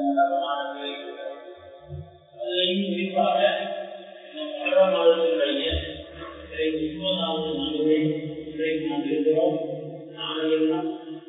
அதிலையும் குறிப்பாக மகர மாதத்தினுடைய முப்பதாவது நாளிலே இன்றைக்கு நாம் இருக்கிறோம் நாளையெல்லாம்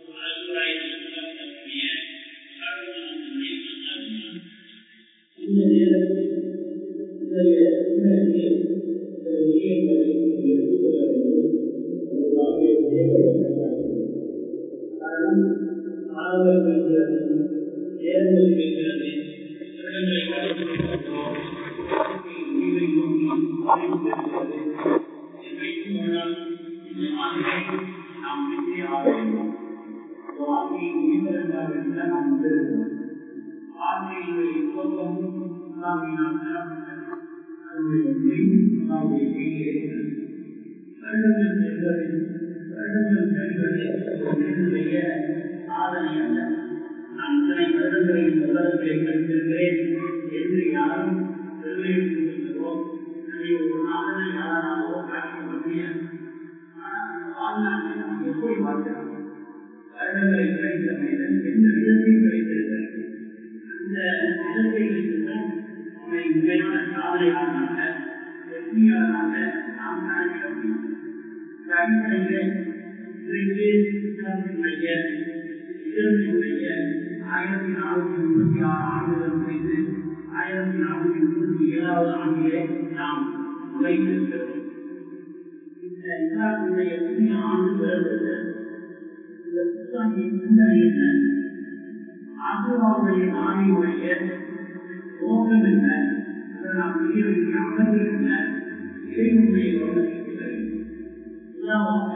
இந்த நேரத்தில் இன்றைய சிந்தனையை சில விஷயங்களை எடுத்துக்கொள்ள வேண்டும் ஒரு வார்த்தையை கேட்கப்பட்டிருக்கிறார்கள் காரணம் மாணவர்கள் இருக்கிறது நேரங்கள் இருக்கிறது வருடங்களை கடந்திருக்கிறோம் முடிவை நோக்கி இருக்கிறது என்றைக்கும் ஒரு நாள் இந்த ஆண்டை நாம் வெற்றி ஆக வேண்டும் வாழ்க்கையை உயிரிழந்தால் என்று நாம் வந்திருக்கிறோம் வாழ்க்கையினுடைய துவக்கம் நாம் நாம் பெறப்பட்டது அதனுடைய முடிவு நம்முடைய கையில் இருக்கிறது வருடங்கள் செல்வது வருடங்கள் செல்வது என்னுடைய சாதனை அல்ல நான் இத்தனை வருடங்களை உலகத்திலே கழித்திருக்கிறேன் என்று யாரும் பெருமை கொண்டிருக்கிறோம் அதை ஒரு சாதனை யாரானாலோ காட்டிக் முடியாது ஆனால் வாழ்நாட்டை நாம் எப்படி வாழ்கிறோம் வருடங்களை கிடைத்த மனிதன் எந்த விதத்தையும் கிடைத்திருக்கிறது அந்த விதத்தை வைத்துதான் அவனை உண்மையான சாதனையாளனாக வெற்றியாளனாக நாம் கணக்கிட முடியும் இந்த அடிப்படையில் இன்றைக்கு இஸ்லாமினுடைய இதனுடைய ஆயிரத்தி நானூற்றி முப்பத்தி ஆறு ஆண்டுகள் முடிந்து ஆயிரத்தி நானூற்றி முப்பத்தி ஏழாவது ஆண்டிலே நாம் நுழைந்திருக்கிறோம் இந்த இஸ்லாமினுடைய புதிய ஆண்டு பிறந்தது இந்த புத்தாண்டிய சிந்தனை என்ன ஆசிரமாவுடைய நாடியுடைய நோக்கம் என்ன அதை நாம் செய்ய வேண்டிய அமல்கள் என்ன இறைவனுடைய கவனத்திற்கு இல்லாமல்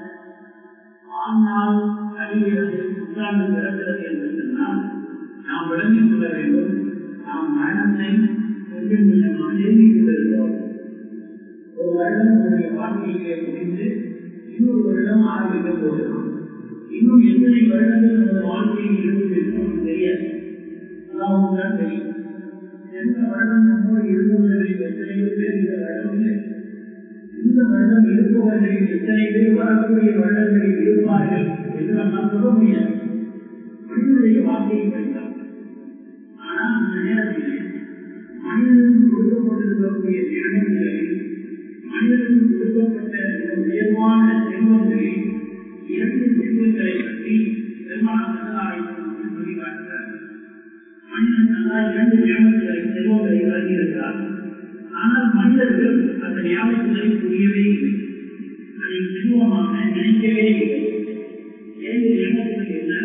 ஆனால் அறிகிறது புத்தாண்டு பிறக்கிறது என்று சொன்னால் நாம் விளங்கிக் கொள்ள வேண்டும் நாம் மரணத்தை கொஞ்சம் கொஞ்சமாக நெருங்கிக் கொண்டிருக்கிறோம் ஒரு வருடம் நம்முடைய வாழ்க்கையிலே முடிந்து இன்னொரு வருடம் ஆரம்பிக்க போகிறோம் இன்னும் எத்தனை வருடங்கள் நமது வாழ்க்கையில் இருக்கும் தெரியாது அதான் தான் தெரியும் எந்த வருடம் நம்மோடு இருந்தவர்களில் எத்தனையோ பேர் இந்த வருடம் இல்லை இந்த வருடம் இருப்பவர்களில் எத்தனை பேர் வரக்கூடிய வருடங்களில் இருப்பார்கள் என்று நாம் சொல்ல முடியாது மனிதனுடைய வாழ்க்கையை படித்தார் ஆனால் அந்த நேரத்தில் மனிதனுக்கு கொடுக்கப்பட்டிருக்கக்கூடிய நிலைமைகளில் மனிதனுக்கு கொடுக்கப்பட்ட இந்த உயர்வான செல்வங்களில் இரண்டு செல்வங்களை பற்றி பெருமாள் சொல்லி காட்டுகிறார் மனிதன் நல்லா இரண்டு ஞாபகங்களை செல்வங்களை வழங்கியிருக்கிறார் ஆனால் மனிதர்கள் அந்த ஞாபகங்களை புரியவே இல்லை அதை செல்வமாக நினைக்கவே இல்லை ஏழு ஞாபகங்கள் என்ன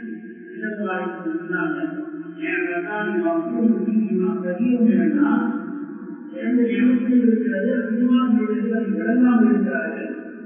இரண்டு ஞாபகங்கள் இருக்கிறது அதிகமாக விளங்காமல் இருக்கிறார்கள்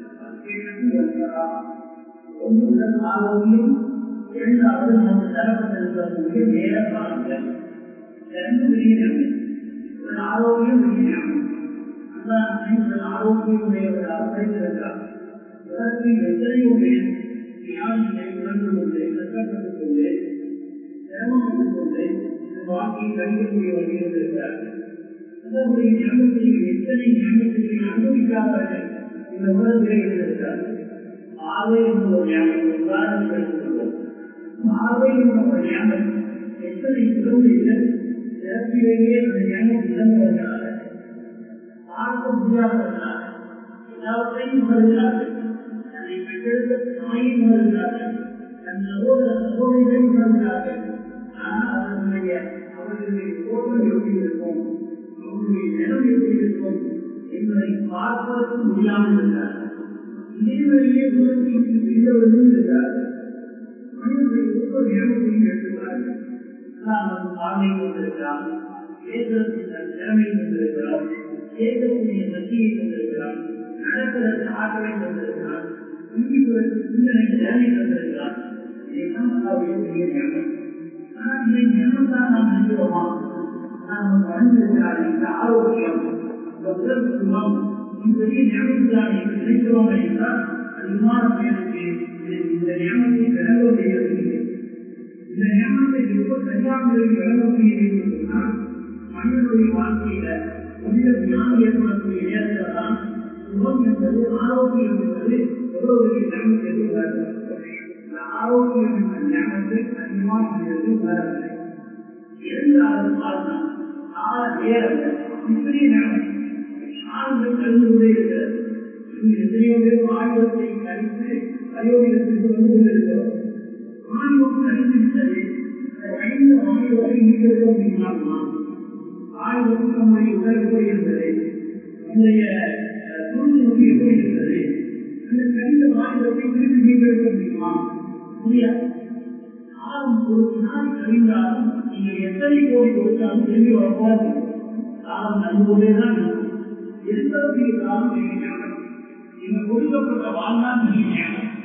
ஒன்று உடல் ஆரோக்கியம் இரண்டாவது நமக்கு தரப்பட்டிருக்கக்கூடிய நேர காலங்கள் இரண்டு பெரிய நன்மை உடல் ஆரோக்கியம் பெரிய நன்மை அல்லாஹ் உடல் ஆரோக்கியமுடையவர்களாக படித்திருக்கிறார் உலகத்தில் எத்தனையோ பேர் ஞானத்தை உணர்ந்து கொண்டு கஷ்டப்பட்டுக் கொண்டு சிரமப்பட்டுக் கொண்டு இந்த வாழ்க்கையை கழிக்கக்கூடிய வகையில் இருக்கிறார்கள் அதனுடைய ஞாபகத்தை எத்தனை ஞாபகத்தை அனுபவிக்காதவர்கள் இந்த உலகத்திலே இருந்திருக்கிறார்கள் பார்வை என்ற ஒரு ஞாபகம் உதாரணம் எடுத்துக்கொள்வோம் பார்வை என்ற ஒரு ஞாபகம் எத்தனை குழந்தைகள் சிறப்பிலேயே அந்த ஞாபகம் இழந்தவர்களாக பார்க்க முடியாதவர்களாக எல்லாவற்றையும் உணர்கிறார்கள் தன்னை பெற்றெடுத்த தாயை உணர்கிறார்கள் தன் சகோதர சகோதரிகளை உணர்கிறார்கள் ஆனால் அவர்களுடைய அவர்களுடைய தோற்றம் எப்படி இருக்கும் அவர்களுடைய நிலம் எப்படி இருக்கும் என்பதை பார்ப்பதற்கு முடியாமல் இருக்கிறார்கள் இதேவழியே உலகத்திற்கு செய்தவர்களும் இருக்கிறார்கள் மனிதனுடைய ஒவ்வொரு நியமத்தையும் எடுத்துக்கிறார்கள் நமக்கு பார்வை கொண்டிருக்கிறான் பேசுவதற்கு தன் திறமை கொண்டிருக்கிறான் கேட்கக்கூடிய சக்தியை கொண்டிருக்கிறான் நடப்பதற்கு ஆற்றலை கொண்டிருக்கிறான் சிந்திப்பதற்கு சிந்தனை திறனை கொண்டிருக்கிறான் இதைதான் அல்லாவுடைய பெரிய நியமம் ஆனால் இதை நியமம் தான் நாம் நினைக்கிறோமா நாம் வளர்ந்திருக்கிறார் இந்த ஆரோக்கியம் இந்த உடல் சுகம் பெரிய நியமத்துதான் என்று நினைக்கிறோம் என்றால் அதிகமான பேருக்கு இந்த நியமத்தை விளங்க முடியவில்லை இந்த நியமத்தை எப்ப சரியான முறையில் விளங்க முடியவில்லை என்று சொன்னால் மனிதனுடைய வாழ்க்கையில கொஞ்சம் ஞானம் ஏற்படக்கூடிய நேரத்தில் தான் சுகம் என்பது ஆரோக்கியம் என்பது எவ்வளவு பெரிய நியமத்தை எதிர்பார்க்கிறது இந்த ஆரோக்கியம் என்ற ஞானத்தை அதிகமான மனிதர்கள் உணரவில்லை அது வாழ்ந்தான் கால நேரம் இப்படி நடக்கும் ஆண்கள் கலந்து கொண்டே இருக்கிறது எத்தனையோ பேர் ஆயுதத்தை கழித்து அயோக்கியத்திற்கு வந்து கொண்டிருக்கிறோம் ஆயுதம் கழித்து விட்டது ஐந்து ஆயுதத்தை மீட்டெடுக்க முடியுமா ஆயுதம் நம்முடைய உடல் எப்படி இருந்தது நம்முடைய சூழ்நிலை எப்படி இருந்தது அந்த கழிந்த ஆயுதத்தை திருப்பி மீட்டெடுக்க முடியுமா முடியாது காலம் ஒரு நாள் கழிந்தாலும் நீங்கள் எத்தனை கோடி கொடுத்தாலும் திரும்பி வரப்போறது காலம் நன்கொண்டே தான் இருக்கும் எந்த காலம் நீங்க நீங்கள் கொடுக்கப்பட்ட வாழ்நாள் நீங்க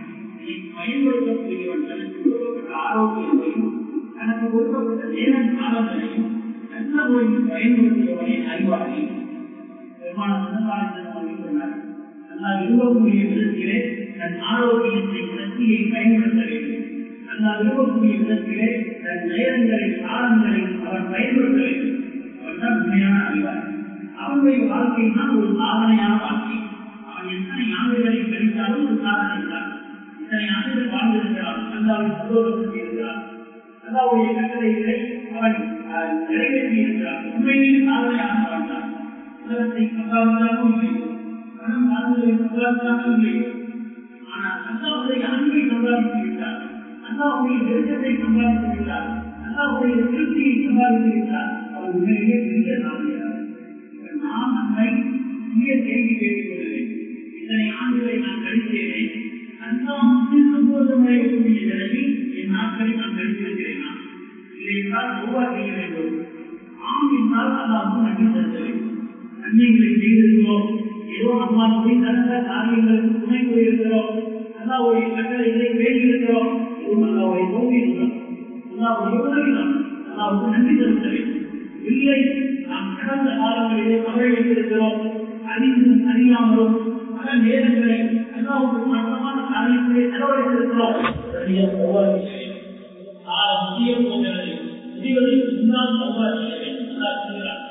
பயன்படுத்தக்கூடியவன் தனக்கு கொடுக்கப்பட்ட ஆரோக்கியத்தையும் தனக்கு கொடுக்கப்பட்ட நேரம் காலங்களையும் நல்ல முறையில் பயன்படுத்தியவனே அறிவாளி பெருமான சொன்னார் நல்லா விரும்பக்கூடிய விதத்திலே தன் ஆரோக்கியத்தை சக்தியை பயன்படுத்த வேண்டும் நல்லா விரும்பக்கூடிய விதத்திலே தன் நேரங்களை காலங்களை அவன் பயன்படுத்த வேண்டும் அவன் தான் உண்மையான அறிவாளி அவனுடைய வாழ்க்கை தான் ஒரு சாதனையான வாழ்க்கை அவன் எத்தனை ஆண்டுகளை கழித்தாலும் ஒரு சாதனை தான் இத்தனை ஆண்டுகள் வாழ்ந்திருக்கிறான் அல்லாவின் சந்தோஷத்தில் இருக்கிறான் அல்லாவுடைய கட்டளைகளை அவன் நிறைவேற்றி இருக்கிறான் உண்மையிலே சாதனையாக வாழ்ந்தான் உலகத்தை கசாவதாகவும் இல்லை பணம் வாழ்ந்ததை கசாவதாகவும் இல்லை ஆனால் அல்லாவுடைய அன்பை சம்பாதித்து விட்டார் அல்லாவுடைய நெருக்கத்தை சம்பாதித்து விட்டார் அல்லாவுடைய திருப்தியை சம்பாதித்து விட்டார் அவர் உண்மையிலே பெரிய சாதனையார் நான் நம்மை சுய கேள்வி கேட்டுக் கொள்கிறேன் இத்தனை ஆண்டுகளை நான் கழித்தேனே அல்லா சந்தோஷமடையக்கூடிய நிலையில் என் நாட்களை நான் கழித்திருக்கிறேனா இல்லை என்றால் ஒவ்வொரு செய்ய வேண்டும் ஆம் என்றால் அல்லாவுக்கு நன்றி செலுத்த வேண்டும் நன்மைகளை செய்திருக்கிறோம் ஏதோ அம்மா துணை தந்த காரியங்களுக்கு துணை கூறியிருக்கிறோம் அல்லாவுடைய கட்டளைகளை பேசியிருக்கிறோம் இதுவும் அல்லாவுடைய தோல்வி இருக்கிறோம் அல்லாவுடைய உதவிதான் அல்லாவுக்கு நன்றி செலுத்த வேண்டும் இல்லை நாம் கடந்த காலங்களிலே தவறை வைத்திருக்கிறோம் அறிந்தும் அறியாமலும் பல நேரங்களை அல்லாவுக்கு மட்டமான காரியத்திலே செலவழித்திருக்கிறோம் ஒவ்வொரு விஷயம் காலம் முடிய போகிறது முடிவதற்கு முன்னால் ஒவ்வொரு விஷயம் அல்லா சொல்கிறார்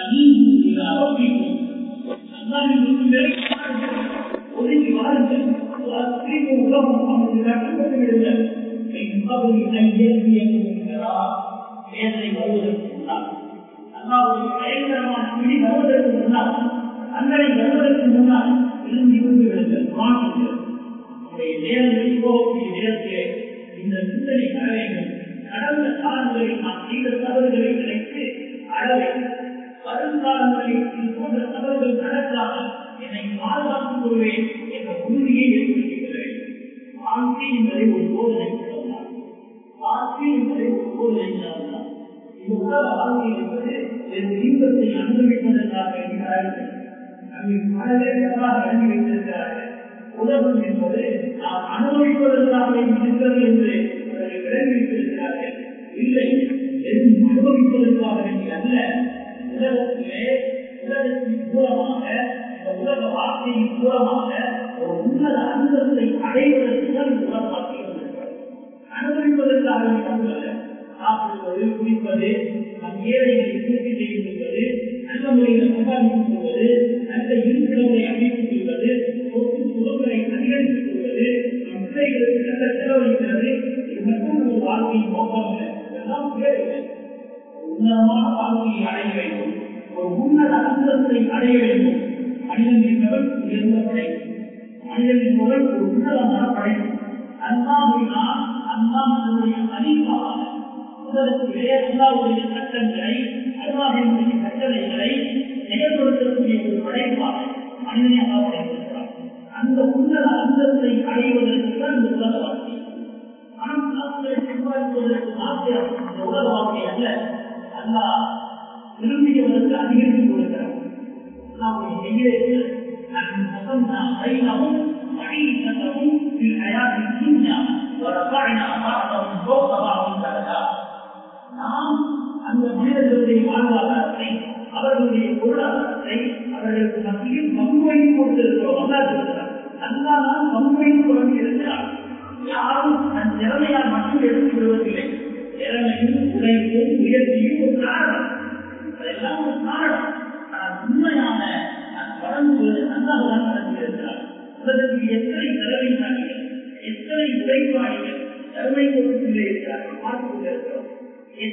ஒதுங்கி வாருங்கள் திரும்பி உலகம் அவனுக்கு கட்டுப்பட்டு விடுங்கள் வேதனை வருவதற்கு முன்னால் அல்லாவுடைய பயங்கரமான பிடி வருவதற்கு முன்னால் தங்களை வருவதற்கு முன்னால் விரும்பி விட்டு விடுங்கள் மாற்றுங்கள் நம்முடைய நேரங்களில் போகக்கூடிய நேரத்திலே இந்த சிந்தனை வர வேண்டும் கடந்த காலங்களில் நாம் செய்த தவறுகளை நினைத்து அழ வேண்டும் வருங்காலங்களில் இது போன்ற தவறுகள் நடக்காமல் என்னை பாதுகாத்துக் கொள்வேன் என்ற உறுதியை ஏற்படுத்திக் வேண்டும் வாழ்க்கை என்பதை ஒரு போதனை சொல்லலாம் வாழ்க்கை என்பதை ஒரு போதனை சொல்லலாம் இந்த உலக வாழ்க்கை என்பது என் இன்பத்தை அனுபவிப்பதற்காக இருக்கிறார்கள் அங்கு பலவேற்றமாக அனுப்பி வைத்திருக்கிறார்கள் உலகம் என்பது நாம் அனுபவிப்பதற்காக இருக்கிறது என்று அவர்கள் விளங்கி வைத்திருக்கிறார்கள் இல்லை வெறும் அனுபவிப்பதற்காக வேண்டிய அல்ல உலகத்திலே உலகத்தின் மூலமாக இந்த உலக வாழ்க்கையின் மூலமாக ஒரு உன்னத அந்தத்தை அடைவதற்கு தான் இந்த உலக வாழ்க்கை வந்திருக்கிறது அனுபவிப்பதற்காக மட்டுமல்ல சாப்பிடுவது குடிப்பது நம் ஏழைகளை பூர்த்தி செய்து கொள்வது நல்ல முறையில் சம்பாதித்துக் கொள்வது நல்ல இருப்பிடங்களை அமைத்துக் கொள்வது சொத்து சுகங்களை அதிகரித்துக் கொள்வது நம் பிள்ளைகளுக்கு நல்ல செலவழிக்கிறது இது மட்டும் ஒரு வாழ்க்கையின் நோக்கம் இல்லை இதெல்லாம் தேவையில்லை உன்னதமான வாழ்க்கையை அடைய வேண்டும் ஒரு உன்னத அந்தத்தை அடைய வேண்டும் மனிதன் என்பவன் உயர்ந்த படைப்பு மனிதன் என்பவன் ஒரு உன்னதமான படைப்பு அல்லாஹினால் அல்லாஹனுடைய அறிவாக உலகத்திலே அல்லாவுடைய சட்டங்களை அல்லாஹினுடைய கட்டளைகளை செயல்படுத்தக்கூடிய ஒரு படைப்பாக மனிதனை அல்லா படைத்திருக்கிறார் அந்த உன்னத அந்தத்தை அடைவதற்கு தான் இந்த உலக வாழ்க்கை பணம் காசுகளை சம்பாதிப்பதற்கு மாத்திரம் இந்த உலக வாழ்க்கை அல்ல அல்லா விரும்பியவருக்கு அதிகரித்துக் கொடுக்கிறார் அல்லாவுடைய செய்கிறேன் بينهم معيشتهم في الحياة الدنيا ورفعنا بعضهم فوق بعض درجات நாம் அந்த மனிதர்களுடைய வாழ்வாதாரத்தை அவர்களுடைய பொருளாதாரத்தை அவர்களுக்கு மத்தியில் பங்குவைத்து கொடுத்திருக்கிறோம் அல்லா இருக்கிறார் அல்லா தான் பங்குவைத்து தொடங்கி இருக்கிறார் யாரும் தன் திறமையால் மட்டும் எடுத்து விடுவதில்லை திறமையும் உழைப்பும் முயற்சியும் ஒரு காரணம் அதெல்லாம் ஒரு காரணம் ஆனால் உண்மையான வழங்குவது அல்லாஹ் நடத்தியிருக்கிறார் உலகத்தில் எத்தனை தலைமைசாலிகள் எத்தனை உழைப்பாளிகள் திறமை கொடுத்துள்ளே இருக்கிறார்கள் பார்த்துக் கொண்டிருக்கிறோம் எத்தனையோ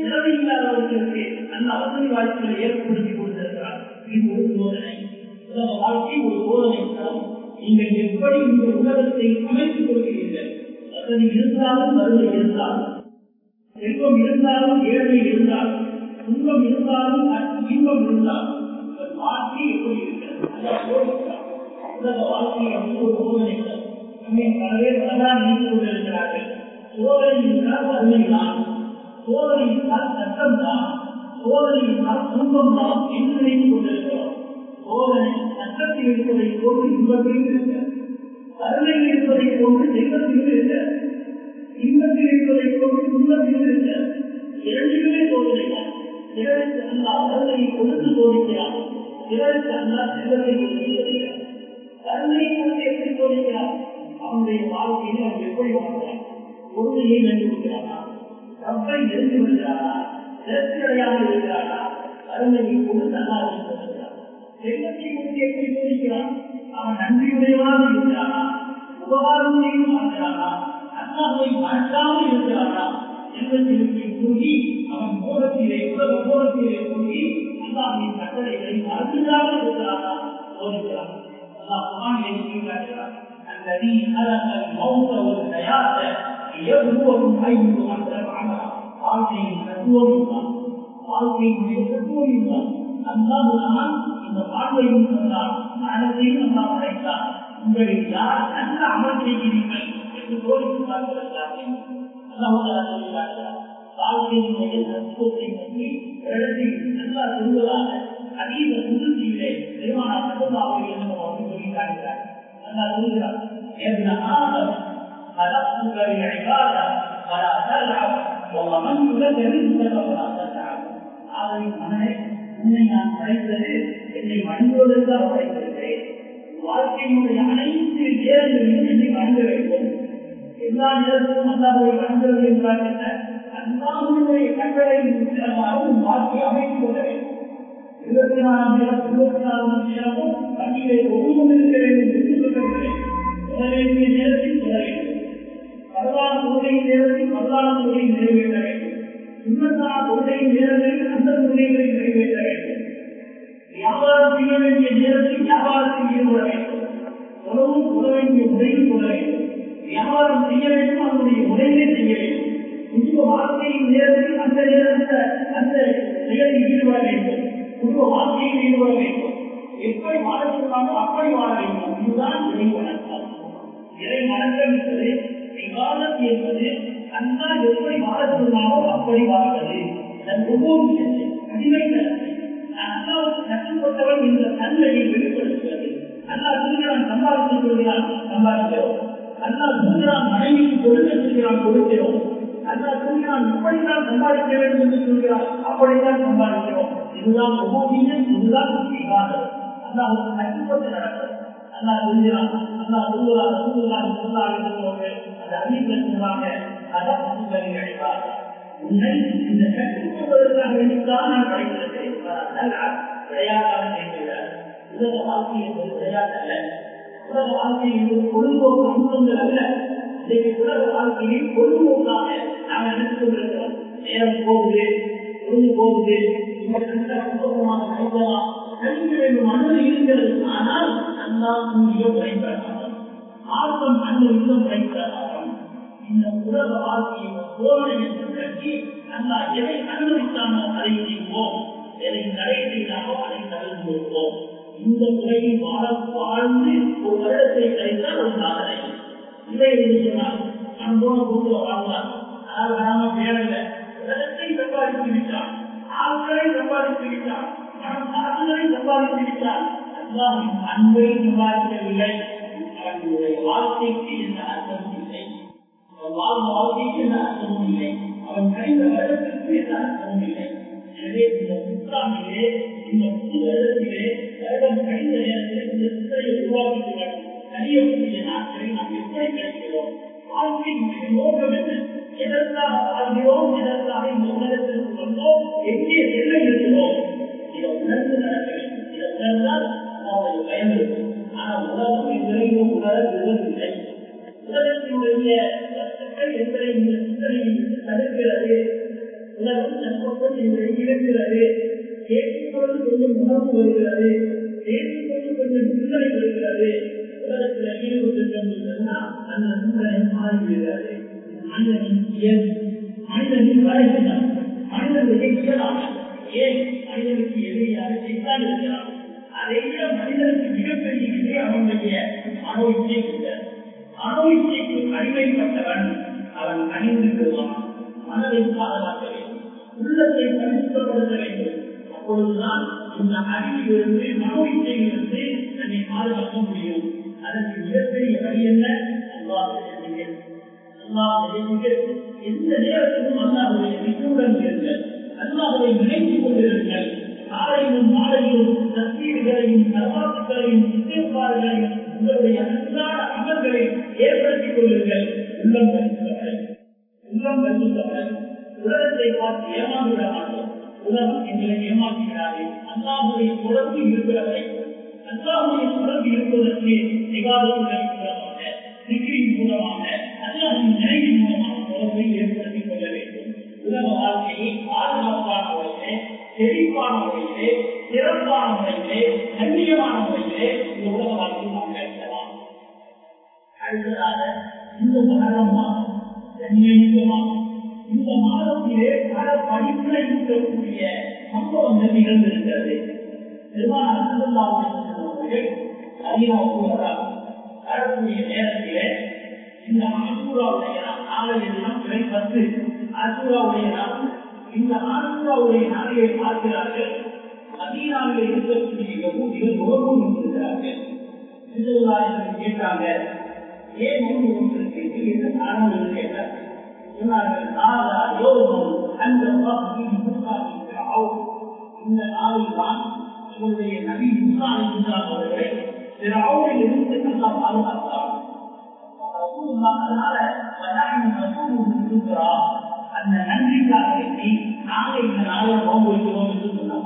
நிலைமை இல்லாதவர்களுக்கு அந்த வசதி வாய்ப்புகளை ஏற்படுத்தி கொடுத்திருக்கிறார் இது ஒரு சோதனை உலக வாழ்க்கை ஒரு சோதனை தரம் நீங்கள் எப்படி இந்த உலகத்தை அமைத்துக் கொள்கிறீர்கள் வசதி இருந்தாலும் வறுமை இருந்தாலும் செல்வம் இருந்தாலும் ஏழ்மை இருந்தாலும் துன்பம் இருந்தாலும் இன்பம் இருந்தாலும் உங்கள் வாழ்க்கை எப்படி இருக்கிறது அல்லாஹ் சோதிக்கிறார். உலக வாழ்க்கை வந்து ஒரு சோதனை தரம். நம்மை பல பேர் அழகாக நினைத்துக் கொண்டிருக்கிறார்கள் சோதனை என்றால் வறுமை தான் சோதனை என்றால் சட்டம் தான் சோதனை என்றால் துன்பம் தான் என்று நினைத்துக் கொண்டிருக்கிறோம் சோதனை சட்டத்தில் இருப்பதை போன்று இன்பத்தையும் இருக்க வறுமையில் இருப்பதை போன்று தெய்வத்திலும் இருக்க இன்பத்தில் இருப்பதை போன்று துன்பத்திலும் இருக்க இரண்டுமே சோதனை தான் சிலருக்கு அல்லா வறுமையை கொடுத்து சோதிக்கிறான் சிலருக்கு அல்லா செல்வத்தை கொடுத்து சோதிக்கிறான் வறுமையை கொண்டு எப்படி சோதிக்கிறான் அவனுடைய வாழ்க்கையில் அவன் எப்படி வாழ்கிறான் பொருளையை நன்றி கொடுக்கிறானா ரப்பை நெருங்கி வருகிறானா திரட்சி அடையாமல் இருக்கிறானா அருமையை கொண்டு நல்லா இருக்கிறான் செல்வத்தை கொண்டு எப்படி சோதிக்கிறான் அவன் நன்றியுடையவனாக இருக்கிறானா உபகாரம் செய்து மாற்றானா அண்ணாவை மறக்காமல் இருக்கிறானா செல்வத்திற்கு கூறி அவன் மோகத்திலே உலக மோகத்திலே கூறி அல்லாவின் கட்டளைகளை மறந்துடாமல் இருக்கிறானா சோதிக்கிறான் அல்லாஹ் குரான் எழுதி காட்டுகிறான் الذي خلق الموت والحياة ليبلوكم أيكم أحسن عملا வாழ்க்கையின் தத்துவம் தான் வாழ்க்கையினுடைய தத்துவம் தான் அல்லாஹுதான் இந்த வாழ்வையும் தந்தான் மரணத்தையும் அல்லா படைத்தான் உங்களில் யார் நல்ல அமல் செய்கிறீர்கள் என்று சோதித்து பார்க்கிறார்கள் அல்லாஹால சொல்லி காட்டுகிறார் வாழ்க்கையினுடைய தத்துவத்தை பற்றி இடத்தில் நல்லா சொல்வதாக அதீத சுருத்தியிலே பெருமான சட்டத்தாவை என்று சொல்லி காட்டுகிறார் அல்லா சொல்கிறார் ابن آدم خلقتك للعبادة فلا تلعب وضمنت لك رزقك فلا تتعب ஆதரின் மகனே உன்னை நான் படைத்தது என்னை வணங்குவதற்காக படைத்திருக்கிறேன் வாழ்க்கையினுடைய அனைத்து நேரங்களிலும் என்னை வணங்க வேண்டும் எல்லா நேரத்திலும் அல்லாஹை வணங்குவது என்றால் என்ன அல்லாஹுடைய கட்டளையின் மூலமாக வாழ்க்கை அமைத்துக் கொள்ள வேண்டும் இருபத்தி நாலாம் நேரம் இருபத்தி நாலாம் நேரமும் பண்டிகை ஒவ்வொரு இருக்க வேண்டும் என்று சொல்லவில்லை சொல்ல வேண்டிய நேரத்தில் சொல்ல வேண்டும் பரவான கொள்கையின் நேரத்தில் பரவான கொள்கையை நிறைவேற்ற வேண்டும் சுண்ணத்தான கொள்கையின் நேரத்தில் அந்த கொள்கைகளை நிறைவேற்ற வேண்டும் வியாபாரம் செய்ய வேண்டிய நேரத்தில் வியாபாரத்தில் ஈடுபட வேண்டும் உணவும் சொல்ல வேண்டிய முறையில் சொல்ல வேண்டும் வியாபாரம் செய்ய வேண்டும் அதனுடைய முறையிலே செய்ய வேண்டும் குடும்ப வாழ்க்கையின் நேரத்தில் அந்த நேரத்தில் அந்த செயலில் ஈடுபட வேண்டும் குடும்ப வாழ்க்கையில் ஈடுபட வேண்டும் எப்படி வாழ சொன்னாலும் அப்படி வாழ வேண்டும் இதுதான் இறை வணக்கம் இறை வணக்கம் என்பது விவாதம் என்பது அண்ணா எப்படி வாழ சொன்னாலும் அப்படி வாழ்வது இதன் ஒவ்வொரு அடிமை தன்மை அண்ணாவுக்கு கட்டுப்பட்டவன் என்ற தன்மையை வெளிப்படுத்துவது அண்ணா சொல்கிறான் சம்பாதித்து சொல்கிறான் சம்பாதிக்கிறோம் அண்ணா சொல்கிறான் மனைவிக்கு கொடுக்க சொல்கிறான் கொடுக்கிறோம் அண்ணா சொல்கிறான் இப்படித்தான் சம்பாதிக்க வேண்டும் என்று சொல்கிறான் அப்படித்தான் சம்பாதிக்கிறோம் இதுதான் ஒவ்வொரு இதுதான் விவாதம் அல்லாவுக்கு கட்டுப்பட்டு நடக்கும் அல்லா சொல்கிறான் அல்லா சொல்லுவார் சொல்லுவார் சொல்லார் என்று அது அறிவிக்க சொல்றாங்க அதான் உங்களை அழைப்பார் உன்னை இந்த கட்டுப்படுவதற்காக வேண்டித்தான் நான் படைத்திருக்கிறேன் விளையாட்டாக செய்கிறார் உலக வாழ்க்கை என்பது விளையாட்டு அல்ல உலக வாழ்க்கை என்பது பொழுதுபோக்கு அம்சங்கள் அல்ல இன்றைக்கு உலக வாழ்க்கையை பொழுதுபோக்காக நாங்கள் நினைத்துக் கொண்டிருக்கிறோம் நேரம் போகுது பொழுது போகுது இந்த சந்தோஷமாக கைதலாம் கழிக்க வேண்டும் அனுமதி இருக்கிறது ஆனால் அல்லா மிக பயன்படுத்தாமல் ஆர்வம் அந்த விதம் பயன்படுத்தாமல் இந்த உலக வாழ்க்கையை சோதனை என்று கருதி அல்லா எதை அனுமதித்தாமோ அதை செய்வோம் எதை தடை செய்தாமோ அதை தவிர்த்து விடுவோம் இந்த முறையில் வாழ வாழ்ந்து ஒரு வருடத்தை கழித்தால் ஒரு சாதனை இதை சொன்னால் நான் போன போது வாழ்ந்தான் அதாவது நாம வேலையில உலகத்தை சம்பாதித்து விட்டான் ஆட்களை சம்பாதித்து விட்டான் மனம் சாதுகளை சம்பாதித்து விட்டான் அல்லாவின் அன்பை சம்பாதிக்கவில்லை அவனுடைய வாழ்க்கைக்கு எந்த அர்த்தமும் இல்லை அவன் வாழ்ந்த வாழ்க்கைக்கு எந்த அர்த்தமும் இல்லை அவன் கழிந்த வருடத்திற்கு எந்த அர்த்தமும் இல்லை எனவே இந்த புத்தாண்டிலே இந்த புது வருடத்திலே வருடம் கழிந்த நேரத்தில் இந்த சித்தரை உருவாக்கிவிடும் அறியக்கூடிய நாட்களை நாம் எப்படி கிடைக்கிறோம் வாழ்க்கையினுடைய நோக்கம் என்ன எதற்காக வாழ்கிறோம் எதற்காக இந்த உலகத்திற்கு வந்தோம் எங்கே எல்லை இருக்கிறோம் இதை உணர்ந்து நடக்க வேண்டும் இதை உணர்ந்தால் அவர்கள் பயம் இருக்கும் ஆனால் உலகம் எதிரையும் உணர விரும்பவில்லை உலகத்தினுடைய கஷ்டங்கள் எங்களை இந்த சிந்தனையை தடுக்கிறது உள்ளம் தன்பக்கம் இருக்கிறது கேட்கும் பொழுது கொஞ்சம் உணர்வு வருகிறது கேட்கும் பொழுது கொஞ்சம் சிந்தனை வருகிறது உலகத்தில் ஈடுபட்டு சொன்னால் அந்த சிந்தனை மாறிவிடுகிறது மனிதனின் இயல்பு மனிதனின் வரைதான் மனிதனுடைய இயலாம் ஏன் மனிதனுக்கு எதிரியாக செய்தான் இருக்கிறான் அதை விட மனிதனுக்கு மிகப்பெரிய எதிரி அவனுடைய மனோ இச்சை கொண்டது மனோ இச்சைக்கு அடிமைப்பட்டவன் அவன் அணிந்து விடுவான் மனதை பாதுகாக்க வேண்டும் உள்ளத்தை பரிசுத்தப்படுத்த வேண்டும் அப்பொழுதுதான் இந்த அறிவிலிருந்து மனோ இச்சையிலிருந்து தன்னை பாதுகாக்க முடியும் அதற்கு மிகப்பெரிய வழி என்ன அல்லாஹ் அல்லாஹ் எந்த நேரத்திலும் அல்லாஹுடைய நிச்சயுடன் இருங்கள் அல்லாஹுவை நினைத்துக் கொண்டிருங்கள் காலையிலும் மாலையிலும் தஸ்தீர்களையும் சர்வாத்துக்களையும் சித்தேற்பாடுகளையும் உங்களுடைய அன்றாட அமல்களை ஏற்படுத்திக் கொள்ளுங்கள் உள்ளம் கருத்தவர்கள் உள்ளம் கருத்தவர்கள் உலகத்தை பார்த்து ஏமாந்து விட மாட்டோம் உலகம் எங்களை ஏமாற்றுகிறாரே அல்லாஹுடைய தொடர்பு இருக்கிற வரைக்கும் அல்லாஹுடைய தொடர்பு இருப்பதற்கு நிகாதத்துடன் மூலமாக சிகிரின் மூலமாக அல்லாஹின் நினைவின் மூலமாக தொடர்பை ஏற்படுத்திக் கொள்ள வேண்டும் உலக வாழ்க்கையை பாதுகாப்பான முறையிலே செழிப்பான முறையிலே சிறப்பான முறையிலே கண்ணியமான முறையிலே இந்த உலக வாழ்க்கையை நாம் கழிக்கலாம் அடுத்ததாக இந்த மகரம் மாதம் கண்ணியமிக்க மாதம் இந்த மாதத்திலே பல படிப்புகளை இருக்கக்கூடிய சம்பவங்கள் நிகழ்ந்திருக்கிறது வரக்கூடிய நேரத்திலே இந்த ஆசூராவுடைய நாளைய தினம் பிறை பத்து ஆசூராவுடைய நாள் இந்த ஆசூராவுடைய நாளையை பார்க்கிறார்கள் மதீனாவில் இருக்கக்கூடிய யகூதிகள் முகமும் இருக்கிறார்கள் கேட்டாங்க ஏன் நோன்பு கொண்டிருக்கீர்கள் என்று காரணம் என்று கேட்டார்கள் சொன்னார்கள் நாளா யோகம் அந்த இந்த நாளில் தான் உங்களுடைய நபி முசா அவர்களை பிறவுடைய இருந்து நல்லா பாதுகாத்தார் அதனால இருக்கிறோம் அந்த நன்றிக்காக வேண்டி நாங்க இந்த நாளை நோம்பு வைக்கிறோம் என்று சொன்னாங்க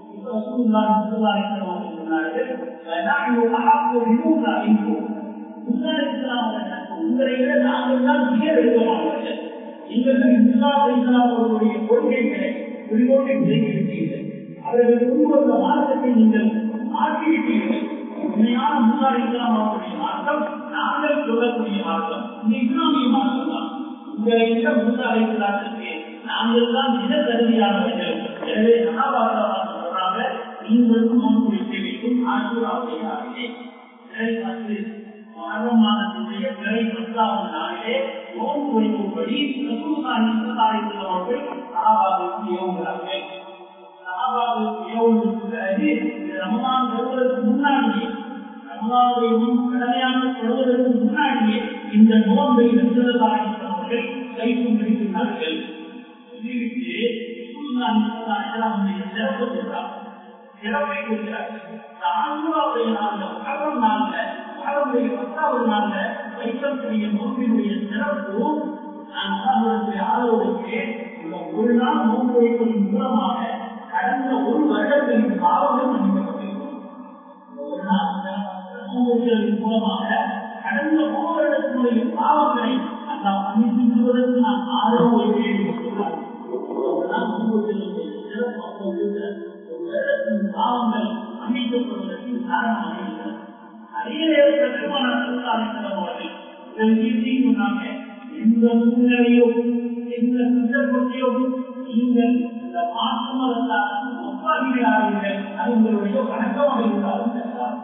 உங்களை விட நாங்கள் தான் மிக எடுக்கமானவர்கள் எங்களுக்கு இஸ்லாமுடைய கொள்கைகளை குறிகோட்டை விலகிவிட்டீர்கள் அவர்கள் கொண்டு வந்த மார்க்கத்தை நீங்கள் மாற்றிவிட்டீர்கள் உண்மையான முன்னாள் இஸ்லாமாவுடைய மார்க்கம் நாங்கள் சொல்லக்கூடிய மார்க்கம் இந்த இஸ்லாமிய மார்க்கம் தான் உங்களை விட முன்னாள் இஸ்லாத்திற்கு நாங்கள் தான் மிக தகுதியானவர்கள் எனவே சகாபாரமாக சொல்றாங்க நீங்களும் நோன்பு வைக்க வேண்டும் ஆசூராவுடைய நாளிலே பிறை பத்து மகரம் மாதத்தினுடைய பிறை பத்தாவது நாளிலே நோன்பு வைக்கும்படி ரசூலுல்லாஹி ஸல்லல்லாஹு அலைஹி வஸல்லம் அவர்கள் சஹாபாவுக்கு ஏவுகிறார்கள் சஹாபாவுக்கு ஏவுவதற்கு பிறகு ரமலான் வருவதற்கு முன்னாடியே ரமலானுடைய முன் கடமையான வருவதற்கு முன்னாடியே இந்த நோன்பை ரசூலுல்லாஹி அவர்கள் கைக்கும் பிடிக்கிறார்கள் சொல்லிவிட்டு ரசூலுல்லாஹி ஸல்லல்லாஹு அலைஹி வஸல்லம் சிறப்பு சொல்றார் சிறப்பை கொடுக்கிறார்கள் ஆசூராவுடைய நாள்ல மகரம் நாள்ல மகரமுடைய பத்தாவது நாள்ல வைக்கக்கூடிய நோம்பினுடைய சிறப்பு நான் அவர்களுடைய ஆதரவுக்கு இந்த ஒரு நாள் நோன்பு வைப்பதன் மூலமாக கடந்த ஒரு வருடங்களின் பாவங்கள் மன்னிக்கப்பட்டிருக்கும் ஒரு நாள் நோன்பு வைப்பதன் மூலமாக கடந்த ஒரு வருடத்தினுடைய பாவங்களை அந்த மன்னித்து விடுவதற்கு நான் ஆதரவு வைக்கிறேன் என்று சொல்றார் ஒரு நாள் நோன்பு வைப்பதனுடைய சிறப்பு அப்போது ஒரு வருடத்தின் பாவங்கள் மன்னிக்கப்படுவதற்கு காரணமாக இருக்கிறது அதே நேரத்தில் பெருமானார் அவர்கள் சொன்னாங்க எந்த சூழ்நிலையோ எந்த சந்தர்ப்பத்தையோ நீங்கள் இந்த மாற்றமதத்தால் ஒப்பாகிறார்கள் அது உங்களுடைய வணக்கமாக இருந்தாலும் என்றார்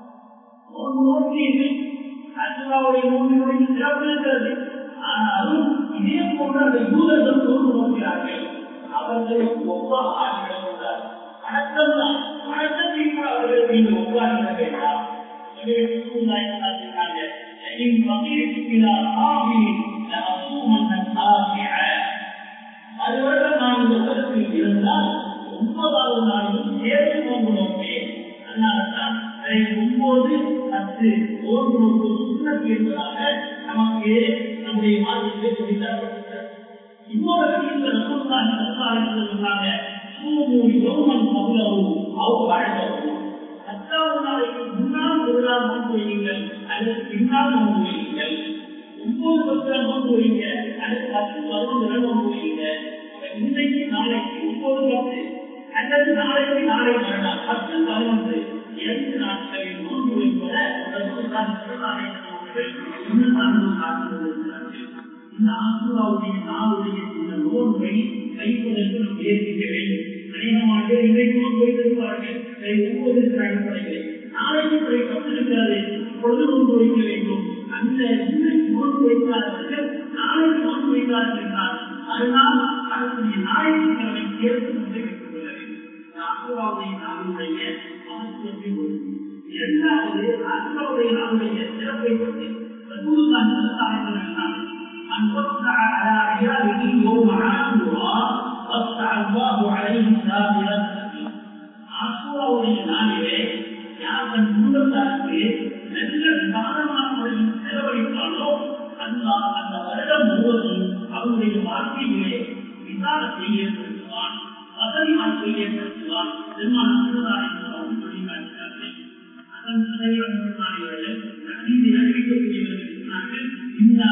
நோக்கியது அசுராவுடைய நோக்கினுடைய சிறப்பு இருக்கிறது ஆனாலும் இதே போன்ற அந்த யூதர்கள் தோன்று நோக்கிறார்கள் அவர்கள் ஒப்பாக ஆகிறார் வணக்கம் தான் வணக்கத்தை கூட அவர்கள் நீங்கள் ஒப்பாக வேண்டாம் إن بقيت إلى قابل لأصومن التاسع அதுவரை நான் இந்த உலகத்தில் இருந்தால் ஒன்பதாவது நாளில் சேர்த்து நோன்பு நோக்கேன் அதனால்தான் ஒன்பது பத்து நோன்பு நோக்கு சுண்ணத்து என்பதாக நமக்கு நம்முடைய மாதத்திலே சொல்லித்தரப்பட்டிருக்கிறது இன்னொரு இந்த ரசூல்லாஹி ஸல்லல்லாஹு சொன்னாங்க சூமு யௌமன் கபலஹு அவ் பஅதஹு பத்தாவது நாளைக்கு முன்னால் ஒரு நாள் நோன்பு வையுங்கள் அல்லது பின்னால் நோன்பு வையுங்கள் ஒன்பது பத்து நோன்பு வைங்க அல்லது பத்து பதினொன்று நோன்பு வைங்க இன்றைக்கு நாளைக்கு ஒவ்வொரு பத்து அல்லது நாளைக்கு நாளை மறுநாள் பத்து பதினொன்று இரண்டு நாட்களில் நோன்பு வைப்பத இந்த ஆசுராவுடைய நாளுடைய இந்த நோன்பை வைப்பதற்கு நாம் முயற்சிக்க வேண்டும் அநேகமாக இன்றைக்கு நோன்பு வைத்திருப்பார்கள் ஒவ்வொரு அடிப்படைகளை நாளைக்கு வைக்கப்பட்டிருக்கிறது பொழுது நோன்பு வைக்க வேண்டும் அந்த இன்றைக்கு நோன்பு வைக்காதவர்கள் நாளைக்கு நோன்பு வைக்கிறார்கள் என்றால் அதனால் அதனுடைய ஞாயிற்றுக்கிழமை சேர்த்து கொண்டு வைத்துக் கொள்ள வேண்டும் ஆசுராவுடைய நாளுடைய அவசியத்தை கொடுக்கும் இரண்டாவது ஆசுராவுடைய நாளுடைய சிறப்பை பற்றி ரசூலுல்லாஹி ஸல்லல்லாஹு அலைஹி வஸல்லம் أن وسع على عياله يوم عاشوراء وسع الله عليه سابرا ஆசுராவுடைய நாளிலே யார் தன் குடும்பத்தாருக்கு நல்ல விவாதமான முறையில் செலவழித்தாலோ அந்த அந்த வருடம் முழுவதும் அவருடைய வாழ்க்கையிலே விசாரத்தை ஏற்படுத்துவான் வசதி வாழ்க்கையை ஏற்படுத்துவான் திருமணம் சொல்லி காட்டினார்கள் அதன் தலைவர்கள் நன்மை அறிவிக்கக்கூடியவர்கள் சொன்னார்கள் இந்த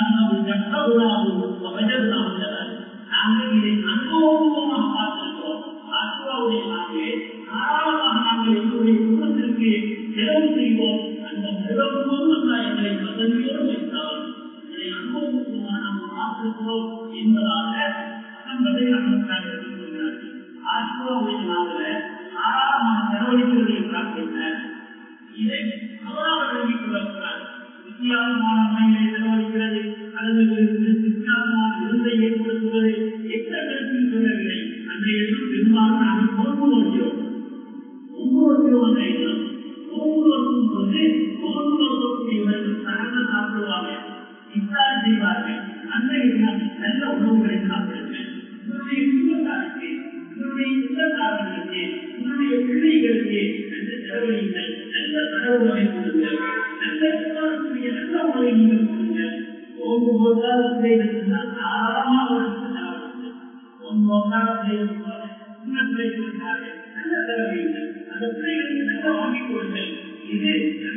நாங்கள் இதை அனுபவபூர்வமாக பார்த்திருக்கிறோம் ஆசுராவுடைய நாங்களே தாராளமாக நாங்கள் எங்களுடைய குடும்பத்திற்கு செலவு செய்வோம் அந்த நிலவுவோம் எங்களை வசதியோடு வைத்தால் இதை அனுபவபூர்வமாக நாம் பார்த்திருக்கிறோம் என்பதாக என்பதை நமக்காக எடுத்துக்கொள்கிறார்கள் ஆசுராவுடைய நாங்கள் தாராளமாக செலவழிக்கிறது என்றால் என்ன இதை தவறாக விளங்கிக் கொள்ளக்கூடாது வித்தியாசமான முறையிலே செலவழிக்கிறது அல்லது வித்தியாசமான விருந்தை ஏற்படுத்துவது எத்தகத்தில் சொல்லவில்லை அன்றைய பெரும்பாலும் நாங்கள் பொறுப்பு நோக்கிறோம் ஒவ்வொரு நோக்கிறோம் ஒவ்வொரு நோக்கும் போது ஒவ்வொரு நோக்கக்கூடியவர்கள் சகல சாப்பிடுவாங்க இத்தாரி செய்வார்கள் அன்றைய தினம் நல்ல உணவுகளை சாப்பிடுங்கள் உங்களுடைய குடும்பத்தாருக்கு உங்களுடைய சொந்தக்காரர்களுக்கு உங்களுடைய பிள்ளைகளுக்கு நல்ல செலவழிங்கள் நல்ல தரவுகளை கொடுங்கள் நல்ல விசாரக்கூடிய நல்ல உணவை நீங்கள் கொடுங்கள் ஒவ்வொரு செய்திருந்தால் தாராளமாக நல்ல செலவழிங்கள் அந்த பிள்ளைகளுக்கு நல்ல வாங்கிக் கொடுங்கள் இது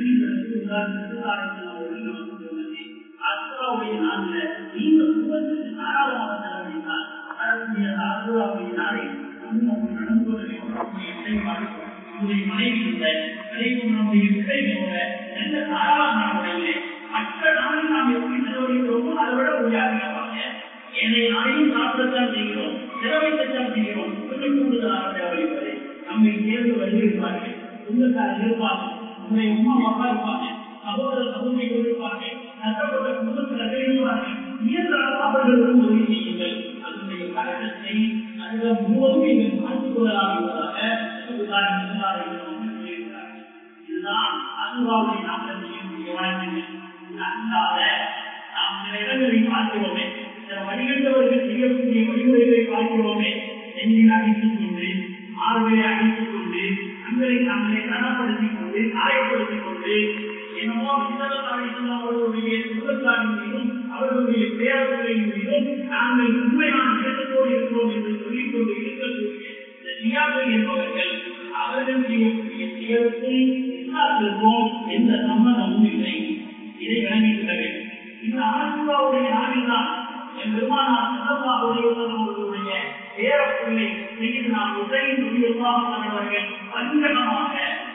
அசுராவுடைய நாளில் நீங்க குடும்பத்துக்கு தாராளமாக செலவழித்தால் வரக்கூடிய அசுராவுடைய நாளை நடந்து கொள்ள வேண்டும் உங்களுடைய மனைவி நம்முடைய பிள்ளைகளோட எந்த தாராளமான முறையிலே மற்ற நாளில் நாம் எப்படி செலவழிக்கிறோமோ அதை விட உயர்வாங்க என்னை நாளையும் சாப்பிடத்தான் செய்கிறோம் செலவழிக்கத்தான் செய்கிறோம் கொஞ்சம் கூடுதலாக செலவழிப்பது நம்மை சேர்ந்து வருகிறார்கள் சொந்தக்காரர் இருப்பாங்க உங்களுடைய உமா அப்பா இருப்பாங்க சகோதர சகோதரிகள் இருப்பாங்க நஷ்டப்பட்ட குடும்பத்தில் இருப்பார்கள் இயன்றாலும் அவர்களுக்கும் உதவி செய்யுங்கள் அதனுடைய கட்டத்தை அதில் முழுவதும் நீங்கள் பார்த்துக் கொள்ளலாம் என்பதாக இதுதான் அன்பாவை நாம் செய்யக்கூடிய வாழ்க்கைகள் அல்லாத நாம் சில இடங்களில் பார்க்கிறோமே சில வழிகட்டவர்கள் செய்யக்கூடிய வழிமுறைகளை பார்க்கிறோமே நெஞ்சில் அடித்துக் கொண்டு ஆறுகளை அடித்துக் கொண்டு அங்களை தங்களை கனப்படுத்திக் கொண்டு காயப்படுத்திக் கொண்டு என்னமோ அவர்களுடைய குடும்பத்தாரின் மீதும் அவர்களுடைய பேரர்களின் மீதும் நாங்கள் உண்மையான இடத்தோடு இருக்கிறோம் என்று சொல்லிக் கொண்டு இருக்கக்கூடிய இந்த சியாக்கள் என்பவர்கள் அவர்கள் செய்யக்கூடிய செயலுக்கு இஸ்லாத்திற்கும் எந்த சம்மதமும் இல்லை இதை விளங்கிக் கொள்ள வேண்டும் இந்த ஆசிர்வாவுடைய நாளில்தான் என் பெருமானார் சிறப்பாவுடைய அவர்களுடைய பேரப்பிள்ளை செய்து நாம் உதவியின் உருவாக்கப்பட்டவர்கள் பஞ்சகமாக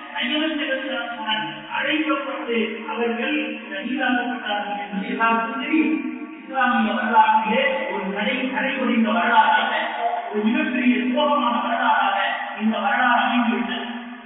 அழைக்கப்பட்டு அவர்கள் கைதாக்கப்பட்டார்கள் என்று எல்லாருக்கும் தெரியும் இஸ்லாமிய வரலாற்றிலே ஒரு கடை கடை முடிந்த வரலாறாக ஒரு மிகப்பெரிய சோகமான வரலாறாக இந்த வரலாறு அமைந்துவிட்டது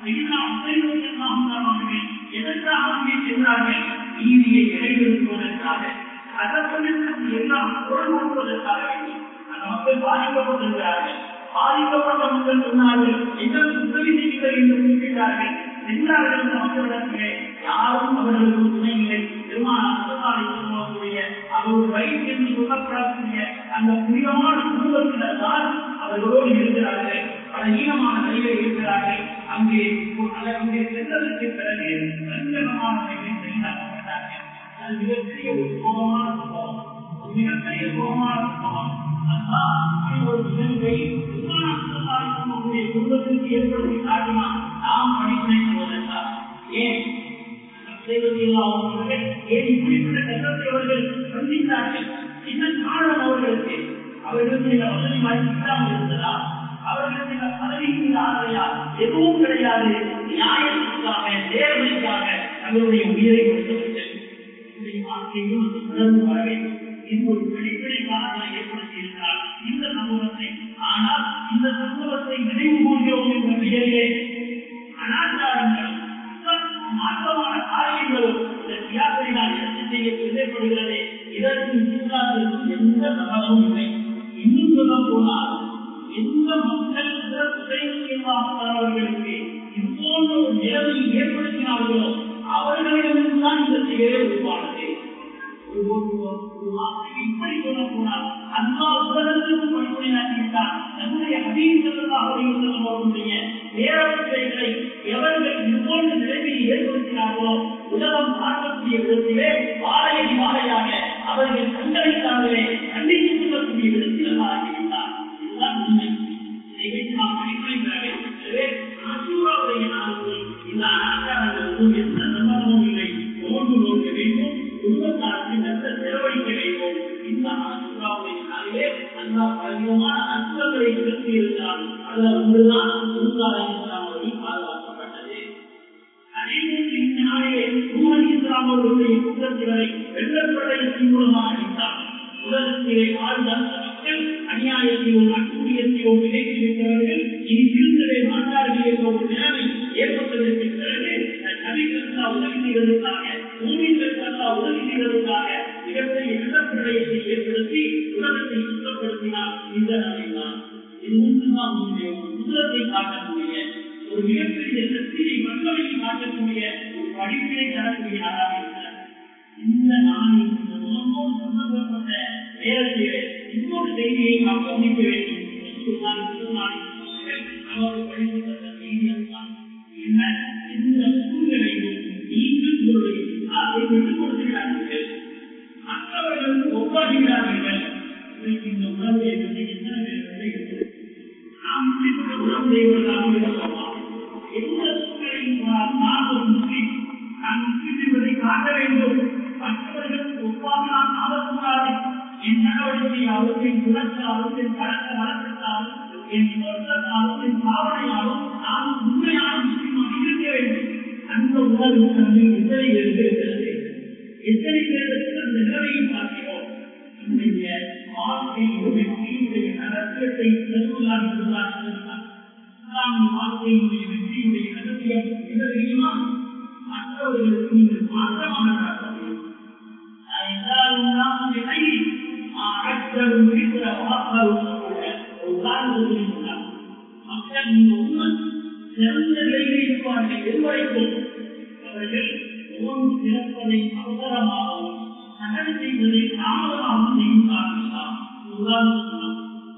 எதற்காக அங்கே சென்றார்கள் நீதியை நிறைவேற்றுவதற்காக அதற்கு எல்லாம் குரல் கொடுப்பதற்காக வேண்டும் அந்த மக்கள் பாதிக்கப்பட்டிருக்கிறார்கள் பாதிக்கப்பட்ட மக்கள் சொன்னார்கள் எங்களுக்கு உதவி செய்யுங்கள் என்று குறிப்பிட்டார்கள் சென்றார்கள் இந்த மக்களிடத்திலே யாரும் அவர்களுக்கு துணை இல்லை திருமணக்கூடிய அவர்கள் வயிற்று என்று சொல்லப்படக்கூடிய அந்த புனிதமான குடும்பத்தினர் தான் அவர்களோடு இருக்கிறார்கள் பல ஈனமான நிலையில் இருக்கிறார்கள் அங்கே அங்கே சென்றதற்கு பிறகு சஞ்சலமான நிலையில் செல்லாக்கப்பட்டார்கள் அது மிகப்பெரிய ஒரு கோபமான சம்பவம் ஒரு மிகப்பெரிய கோபமான சம்பவம் ஒரு நிகழ்வை நம்முடைய குடும்பத்திற்கு ஏற்படுத்தி காட்டினால் நாம் படிப்பினை போவதற்காக ஏன் ஏன் இப்படிப்பட்ட கட்டத்தை அவர்கள் சந்தித்தார்கள் இதன் காரணம் அவர்களுக்கு அவர்களுக்கு இந்த வசதி வாய்ப்பு இல்லாமல் இருந்ததா அவர்களுக்கு இந்த பதவிக்கு ஆசையா எதுவும் கிடையாது நியாயத்துக்காக நேர்மைக்காக தங்களுடைய உயிரை கொடுத்தவர்கள் என்னுடைய வாழ்க்கையும் அந்த உணர்வு வர வேண்டும் இது ஒரு வெளிப்படைக்காக ஏற்படுத்தி இருக்கிறார் இந்த சமூகத்தை ஆனால் இந்த சமூகத்தை நினைவு கூறுகிறோம் என்ற பெயரிலே அனாச்சாரங்களும் மாற்றமான காரியங்களும் இந்த தியாகத்தினால் எடுத்து செய்ய தேவைப்படுகிறது இதற்கு இஸ்லாத்திற்கும் எந்த சம்பந்தமும் இல்லை இன்னும் சொல்ல போனால் எந்த மக்கள் அவர்களுக்கு இதுபோன்ற ஒரு நிலைமை ஏற்படுத்தினார்களோ அவர்களிடமிருந்து தான் இந்த செயலே உருவானது இப்படி சொல்ல போனால் அல்லா உலகத்திற்கு பணிபுரியாக்கிவிட்டார் நம்முடைய அவர்களுடைய நேரத்தைகளை எவர்கள் இதுபோன்ற நிலைமையை ஏற்படுத்தினார்களோ உலகம் பார்க்கக்கூடிய விதத்திலே வாழையை வாழையாக அவர்கள் கண்டறிந்தார்களே கண்டித்து கொள்ளக்கூடிய விதத்தில் ஆகிவிட்டார் இதுதான் உண்மை இதை வைத்து நாம் பணிபுரி பெற வேண்டும் எனவே மசூராவுடைய நாளுக்கும் இந்த அனாச்சாரங்களுக்கும் எந்த சம்பந்தமும் இல்லை நோன்பு நோக்க வேண்டும் குடும்பத்தாருக்கு நல்ல செலவழிக்க வேண்டும் இந்த மசூராவுடைய நாளிலே அந்த பலவிதமான அற்புதங்களை நிகழ்த்தி இருக்கிறார் அதில் ஒன்றுதான் குருதாரம் அவர்கள் பாதுகாக்கப்பட்டது அதேபோன்று இந்த நாளிலே நூறு இஸ்லாம் அவர்களுடைய குற்றத்தினரை வெள்ளப்படையத்தின் மூலமாக அளித்தார் உலகத்திலே வாழ்ந்த மக்கள் அநியாயத்தையும் அட்டுரியத்தையும் விலைக்கு வைத்தவர்கள் இனி திருந்தவே மாட்டார்கள் என்ற ஒரு நிலைமை ஏற்பட்டதற்கு பிறகு நபிகளுக்கு உதவி செய்வதற்காக பூமிகளுக்கு உதவி செய்வதற்காக மிகப்பெரிய வெள்ளப்பிரளயத்தை ஏற்படுத்தி உலகத்தை சுத்தப்படுத்தினார் இந்த நபிதான் இது ஒன்றுதான் உண்மை குதிரத்தை காட்டக்கூடிய ஒரு மிகப்பெரிய சக்தியை வல்லமையை காட்டக்கூடிய ஒரு படிப்பினை தரக்கூடிய நாடாக இருக்கிறார் இந்த நாளில் இந்த நோம்போடு சம்பந்தப்பட்ட நேரத்திலே இன்னொரு செய்தியை நாம் கவனிக்க வேண்டும் அவர்கள் படித்த செய்தியெல்லாம் என்ன இந்த சூழ்நிலையில் நீங்கள் உங்களுடைய அதை விட்டுக் கொடுக்கிறார்கள் மற்றவர்களுக்கு ஒப்பாடுகிறார்கள் இந்த உணர்வை பற்றி எத்தனை பேர் விளைகிறது நாம் இப்படிப்பட்ட உணர்வுடையவர்களாக சொல்லலாம் எந்த சூழ்நிலையும் நான் ஒரு முஸ்லீம் நான் முஸ்லீம் என்பதை காட்ட வேண்டும் மற்றவர்களுக்கு ஒப்பாக நான் ஆகக்கூடாது என் நடவடிக்கை அவற்றின் குணத்தாலும் என் பழக்க வழக்கத்தாலும் என் சொர்க்கத்தாலும் என் பாவனையாலும் நான் உண்மையான முஸ்லீமாக இருக்க வேண்டும் அந்த உணர்வு தன்னை எத்தனை இருக்கிறது எத்தனை பேருக்கு அந்த நிலைமையை பார்க்கிறோம் நம்முடைய வாழ்க்கையில் வெற்றியுடைய நடக்கத்தை செல்வதாக இருந்தார் வாழ்க்கையுடைய வெற்றியுடைய நடத்தியம் என்ன தெரியுமா மற்றவர்களுக்கு நீங்கள் மாற்றமாக காட்ட முடியும் மக்கள் இந்த உண்மை சிறந்த நிலையில் இருப்பார்கள் எதுவரைக்கும் அவர்கள் நோன்பு திறப்பதை அவசரமாகவும் சகல் செய்வதை தாமதமாகவும் செய்கிறார்கள் உதாரணம்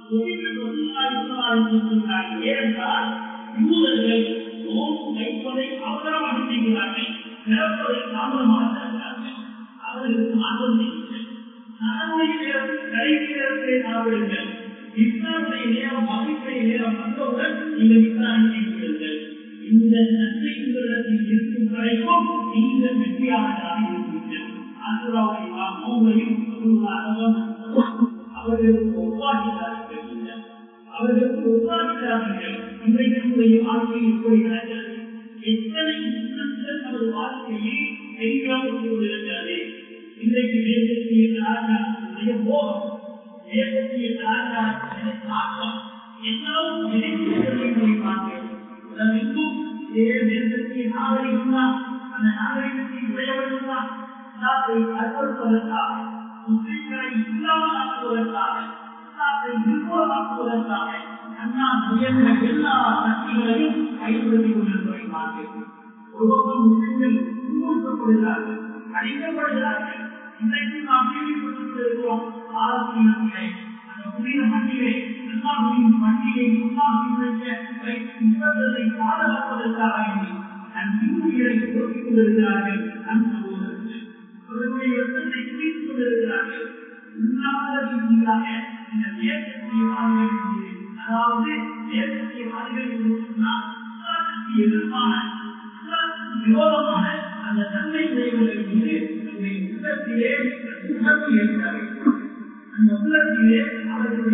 ஏனென்றால் யூதர்கள் நோன்பு வைப்பதை அவசரமாக செய்கிறார்கள் திறப்பதை தாமதமாக செய்கிறார்கள் அவர்களுக்கு மாற்றம் செய்யுங்கள் நனவுடைய நேரம் கடைசி நேரத்தை சாப்பிடுங்கள் இஸ்லாமுடைய நேரம் மகிழ்ச்சிய நேரம் வந்தவுடன் நீங்கள் இஸ்லாம் செய்கிறீர்கள் இந்த நன்மை உங்களிடத்தில் இருக்கும் வரைக்கும் நீங்கள் வெற்றியாளராக இருப்பீர்கள் ஆசிராவுடைய நோம்பையும் அவர்களுக்கு ஒவ்வாகிறார்கள் அவர்களுக்கு ஒவ்வாகிறார்கள் இன்றைக்கு வாழ்க்கை இப்படி நடக்கிறது எத்தனை முன்னங்கள் நமது வாழ்க்கையை தெரியாமல் கொண்டிருக்கிறது இன்றைக்கு தேசத்திய கலாச்சாரத்தினுடைய போகம் தேசத்திய கலாச்சாரத்தினுடைய தாக்கம் எல்லாம் நினைவுகளை பார்க்கிறோம் உலகெங்கும் தேசத்திய நாகரிகம் தான் அந்த நாகரிகத்தை உடையவர்கள் தான் இஸ்லாத்தை அற்படுத்துவதற்காக முஸ்லிம்களை இல்லாமல் ஆக்குவதற்காக இஸ்லாத்தை நிர்மூலமாக்குவதற்காக அண்ணா உயர்ந்த எல்லா சக்திகளையும் பயன்படுத்திக் கொண்டிருப்பதை பார்க்கிறோம் ஒருபக்கம் முஸ்லிம்கள் துன்புறுத்தப்படுகிறார்கள் அழிக்கப்படுகிறார்கள் இன்றைக்கு நாம் கேள்விப்பட்டிருக்கிறோம் ஆரோக்கியத்திலே அந்த புனித மண்ணிலே அல்லாஹுவின் பண்டிகை உருவாக்கி பாதுகாப்பதற்காக நன்மைகளை போக்கிக் கொண்டிருக்கிறார்கள் அந்த அவர்களுடைய வெப்பத்தை குவித்துக் கொண்டிருக்கிறார்கள் உண்ணாவிரதீதியாக இந்த தேசத்திய வாழ்கள் அதாவது தேசத்திய வாழ்கள் என்று சொன்னால் எதிர்ப்பான விரோதமான அந்த தன்மை உடையவர்கள் மீது நம்முடைய உள்ளத்திலே உணர்வு ஏற்பட வேண்டும் அந்த உள்ளத்திலே அவர்களுடைய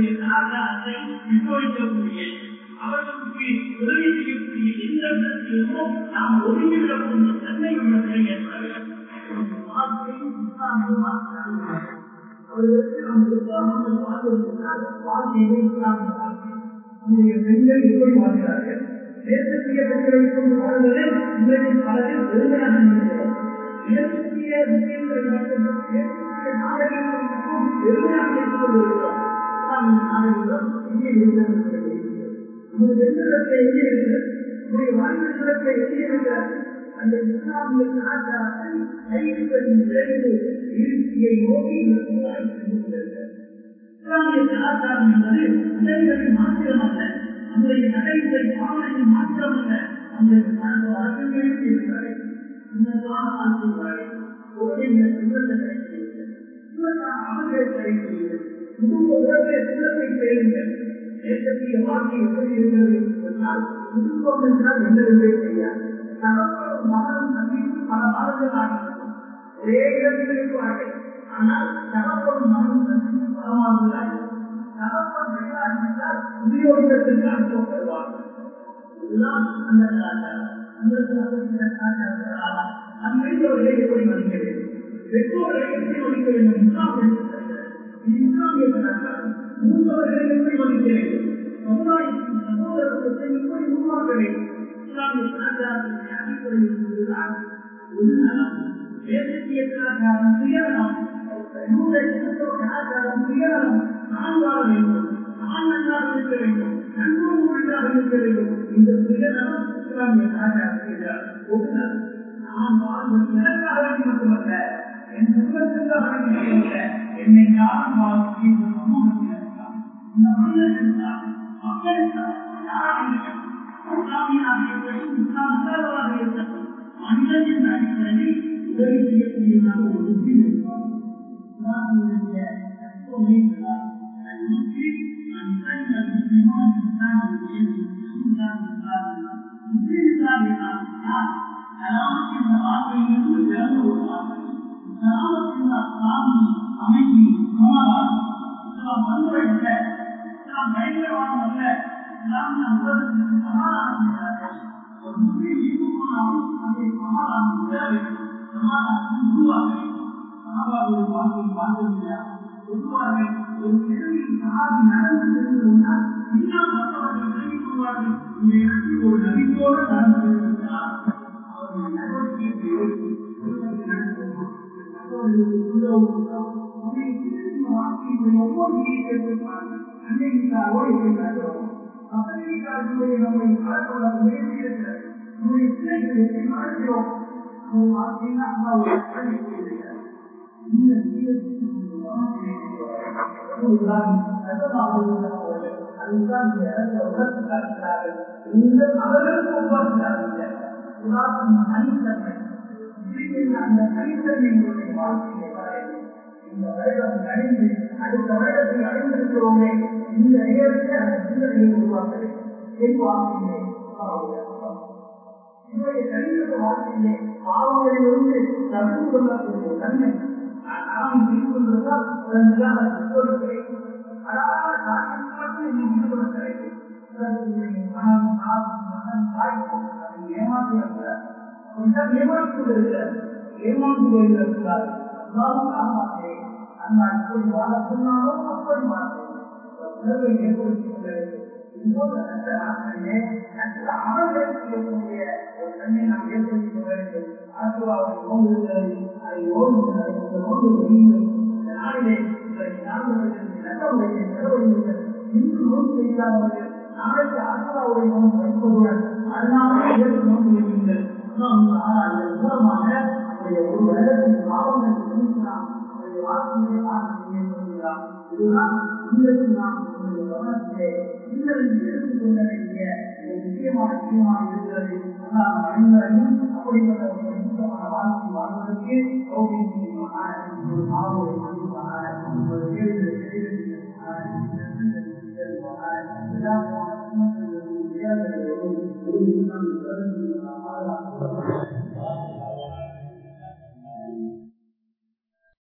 பொருளாதாரத்தை விட்டொழிக்கக்கூடிய அவர்களுக்கு உதவி செய்யக்கூடிய எந்த விதத்திலும் நாம் ஒதுங்கிவிடக் போன்ற தன்மை உள்ளவர்களை ஏற்பட வேண்டும் வாழ்க்கையை இஸ்லாமிய மாற்றார்கள் அவர்களுக்கு நாம் இஸ்லாமிய வாழ்வதற்கால் வாழ்க்கையை இஸ்லாமிய வாழ்க்கை நம்முடைய பெண்கள் எப்படி வாழ்கிறார்கள் தேசத்திய பெண்களை கொண்டு வாழ்வதை இன்றைக்கு பலரில் பெருமையாக இருக்கிறோம் தேசத்திய விஷயங்களை மட்டும் தேசத்திய நாடகங்கள் மட்டும் பெருமையாக எடுத்துக் கொண்டிருக்கிறோம் இஸ்லாமிய நாடகங்களும் இங்கே இருக்கிறது நமது பெண்களிடத்தை எங்கே இருக்கிறது நம்முடைய வாழ்க்கையிடத்தை எங்கே இருக்கிறது அந்த இஸ்லாமிய கலாச்சாரத்தை கைவிட்டதின் விளைவு வீழ்ச்சியை நோக்கி இந்த சமுதாயம் சென்று கொண்டிருக்கிறது இஸ்லாமிய கலாச்சாரம் என்பது உடல்களில் மாத்திரம் அல்ல நம்முடைய நடைமுறை பாவனையில் மாத்திரம் அல்ல அந்த அந்த வழக்கங்களில் இருக்கிறது உன்னதமான வாழ்க்கை வரை இந்த சுந்தரத்தை கிடைக்கிறது அவர்களை கிடைக்கிறது குடும்ப உறவை சுந்தரத்தை தேடுங்கள் தேசத்திய வாழ்க்கை எப்படி இருக்கிறது என்று சொன்னால் குடும்பம் என்றால் என்னவென்றே தெரியாது தகவலும் மகனும் நம்பிக்கை பல மாதங்களாக ஒரே இடத்தில் இருப்பார்கள் ஆனால் தகவலும் மகனும் நம்பிக்கை பல மாதங்களாக தகவல் வெளியாகிவிட்டால் உபயோகத்திற்கு அனுப்ப பெறுவார்கள் இதுதான் அந்த கலாச்சாரம் அந்த கலாச்சாரம் அன்றையவர்களை எப்படி மதிக்க வேண்டும் பெற்றோர்களை எப்படி மதிக்க வேண்டும் இஸ்லாம் இஸ்லாமிய கலாச்சாரம் மூன்றவர்களை எப்படி மதிக்க வேண்டும் சமுதாயத்தின் சகோதரத்துவத்தை எப்படி உருவாக்க வேண்டும் இஸ்லாமிய கலாச்சாரத்தின் அடிப்படையில் இருந்துதான் ஒரு நலம் தேசிய கலாச்சாரம் சுயநலம் யூத கிறிஸ்தவ கலாச்சாரம் சுயநலம் நான் வாழ வேண்டும் நான் நன்றாக இருக்க வேண்டும் நன்றும் நன்றாக இருக்க வேண்டும் இந்த சுயநலம் இஸ்லாமிய கலாச்சாரத்தில் ஒரு நலம் நான் வாழ்வது எனக்காக மட்டுமல்ல என் குடும்பத்திற்காக மட்டுமல்ல என்னை யாரும் வாழ்க்கை இந்த சமூகத்திற்காக இந்த மனிதர்களுக்காக மக்களுக்காக யாராக இருக்கட்டும் இஸ்லாமியாக இருக்கட்டும் இஸ்லாம் சிறப்பாக இருக்கட்டும் மனிதனின் அடிப்படையில் உதவி செய்யக்கூடியதாக ஒரு புத்தி இருப்பார் இஸ்லாமியுடைய தத்துவமே இருக்கிறார் المسلم من سلم المسلمون الاسلام முஸ்லிம் கலாமத்தின் வாழ்க்கையிலிருந்து பிறந்து வருவார்கள் கலாமத்தின் சாமி அமைதி சமாதானம் இஸ்லாம் வன்முறையல்ல இஸ்லாம் பயங்கரவாதம் அல்ல இஸ்லாம் உலகத்திற்கு சமாதானம் செய்கிறார்கள் ஒரு முஸ்லிம் எங்கு போனாலும் அதை சமாதானம் பெற வேண்டும் சமாதானத்தை உருவாக்க வேண்டும் சமாதான வாழ்க்கை வாழ்ந்த முடியாது சொல்லுவார்கள் ஒரு நிலையில் சகாதி நடந்து தெரிந்ததுனால் இன்னும் மற்றவர்கள் தெரிவிக் கொள்வார்கள் இந்த இடத்தில் ஒரு நபித்தோடு நடந்து கொண்டிருக்கிறார் அவருடைய நடவடிக்கையை ஒவ்வொரு நம்மை வளர்த்துள்ள முயற்சி இருக்கிறது நம்முடைய பிள்ளைகளை எப்படி வளர்க்கிறோம் நம்ம வாழ்க்கையில் அம்மா ஒரு இருக்கிறார் இந்த அவர்களுக்கு உருவாக்குகிறார்கள் தனித்தன்மை அந்த தனித்தன்மையினுடைய வாழ்க்கையை வர இந்த வருடம் கழிந்து அடுத்த வருடத்தில் அடைந்திருக்கிறோமே இந்த நேரத்தில் அந்த சிந்தனையை உருவாக்க வேண்டும் என் வாழ்க்கையிலே என்னுடைய தனிப்பட்ட வாழ்க்கையிலே பாவங்களிலிருந்து தடுத்து கொள்ளக்கூடிய தன்மை நாம் ஈடுபடுவதால் அதற்காக கொடுக்கிறேன் அழகான காரியத்தில் மட்டும் என்னை ஈடுபட கிடைக்கும் மனம் மகன் தாய் அதை ஏமாற்றி கொஞ்சம் ஏமாற்றி கொண்டிருக்கிறார் ஏமாந்து கொண்டிருக்கிறார் அல்லாவும் காப்பாற்றேன் அந்த இப்படி வாழ சொன்னாலும் அப்படி மாற்றேன் உணர்வை ஏற்படுத்திக் கொண்டிருக்கிறேன் இதுபோன்ற நல்ல நாட்களிலே நல்ல அமல்களை செய்யக்கூடிய ஒரு தன்மை நாம் ஏற்படுத்திக் கொள்ள வேண்டும் ஆசிர்வாதம் நோன்பு இருக்கிறது அதை ஓடுகிறது இந்த நோன்பு வெளியுங்கள் இந்த நாளிலே இன்றைக்கு நாடுகளுக்கு நல்ல உடைய செலவழிவுகள் இன்று நோன்பு செய்யாதவர்கள் நாளைக்கு ஆசிர்வாவுடைய நோன்பு வைப்பதுடன் அதனால ஏற்று நோன்பு வையுங்கள் அதன் மூலமாக நம்முடைய ஒரு வருடத்தின் பாவங்களை நீக்கலாம் நம்முடைய வாழ்க்கையை ஆட்சி ஏற்படுகிறார் இதுதான் இன்றைக்கு நாம் நம்முடைய கவனத்திலே சிந்தனையில் எடுத்துக் கொள்ள வேண்டிய ஒரு முக்கியமான விஷயமாக இருக்கிறது ஆனால் அனைவரையும் அப்படிப்பட்ட ஒரு சுத்தமான வாழ்க்கை வாழ்வதற்கு ஒரு மாணவரை மதிப்பாக